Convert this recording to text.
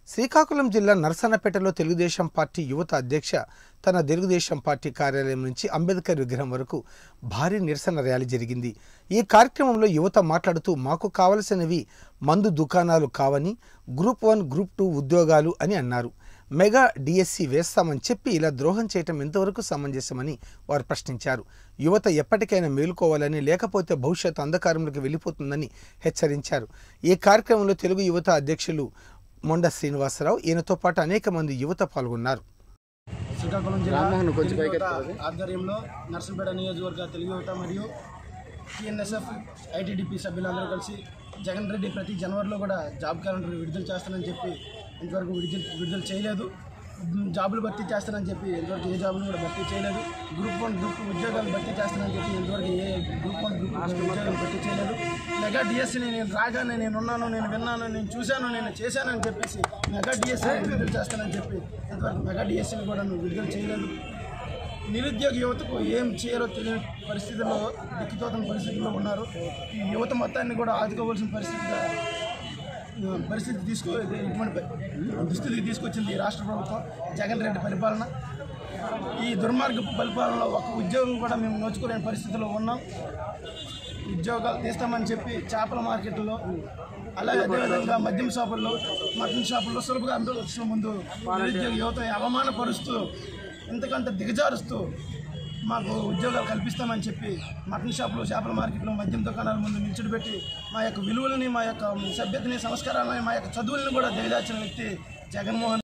శ్రీకాకుళం జిల్లా నరసన్నపేటలో తెలుగుదేశం పార్టీ యువత అధ్యక్ష తన తెలుగుదేశం పార్టీ కార్యాలయం నుంచి అంబేద్కర్ విగ్రహం వరకు భారీ నిరసన ర్యాలీ జరిగింది ఈ కార్యక్రమంలో యువత మాట్లాడుతూ మాకు కావలసినవి మందు దుకాణాలు కావని గ్రూప్ వన్ గ్రూప్ టూ ఉద్యోగాలు అని అన్నారు మెగా డిఎస్సి వేస్తామని చెప్పి ఇలా ద్రోహం చేయటం ఎంతవరకు సమంజసమని వారు ప్రశ్నించారు యువత ఎప్పటికైనా మేలుకోవాలని లేకపోతే భవిష్యత్తు అంధకారంలోకి వెళ్ళిపోతుందని హెచ్చరించారు ఈ కార్యక్రమంలో తెలుగు యువత అధ్యక్షులు మొండ శ్రీనివాసరావు ఈయనతో పాటు అనేక మంది యువత పాల్గొన్నారు శ్రీకాకుళం జిల్లా రామ్మోహన్ కొంచెం తెలుగు పైకి యువత ఎత్తుకోవాలి. ఆధ్వర్యంలో నర్సంపేట నియోజకవర్గ తెలుగు యువత మరియు టీఎన్ఎస్ఎఫ్ ఐటీడీపీ సభ్యులందరూ కలిసి జగన్ రెడ్డి ప్రతి జనవరిలో కూడా జాబ్ క్యాలెండర్ విడుదల చేస్తానని చెప్పి ఇంతవరకు విడుదల విడుదల చేయలేదు ఉమ్, జాబులు భర్తీ చేస్తానని చెప్పి ఇంతవరకు ఏ జాబులు కూడా భర్తీ చేయలేదు గ్రూప్ వన్ గ్రూప్ ఉద్యోగాలు భర్తీ చేస్తానని చెప్పి ఇంతవరకు ఏ గ్రూప్ వన్ గ్రూప్ ఉద్యోగాలు భర్తీ చేయలేదు మెగా డిఎస్సీని నేను రాగానే నేను ఉన్నాను నేను విన్నాను నేను చూశాను నేను చేశానని చెప్పేసి మెగా డిఎస్సీని విడుదల చేస్తానని చెప్పి ఇంతవరకు మెగా డిఎస్సీని కూడా నువ్వు విడుదల చేయలేదు నిరుద్యోగ యువతకు ఏం చేయరో తెలియని పరిస్థితుల్లో దిక్కుతోతని పరిస్థితుల్లో ఉన్నారు ఈ యువత మొత్తాన్ని కూడా ఆదుకోవాల్సిన పరిస్థితిగా ఆ, పరిస్థితి తీసుకో ఇటువంటి ప- దుస్థితికి తీసుకొచ్చింది ఈ రాష్ట్ర ప్రభుత్వం జగన్ రెడ్డి పరిపాలన ఈ దుర్మార్గపు పరిపాలనలో ఒక ఉద్యోగం కూడా మేము నోచుకోలేని పరిస్థితిలో ఉన్నాం ఉద్యోగాలు తీస్తామని చెప్పి చేపల మార్కెట్లో అలాగే అదేవిధంగా మద్యం షాపుల్లో మటన్ షాపుల్లో సులభంగా అమ్ముకోవచ్చిన ముందు నిరుద్యోగ యువత అవమానపరుస్తూ ఇంతకంటే దిగజారుస్తూ మాకు ఉద్యోగాలు కల్పిస్తామని చెప్పి మటన్ షాపులు చేపల మార్కెట్లో మద్యం దుకాణాల ముందు నిల్చుడు పెట్టి మా యొక్క విలువలని మా యొక్క సభ్యతని సంస్కారాలని మా యొక్క చదువులను కూడా దిగజార్చిన వ్యక్తి జగన్మోహన్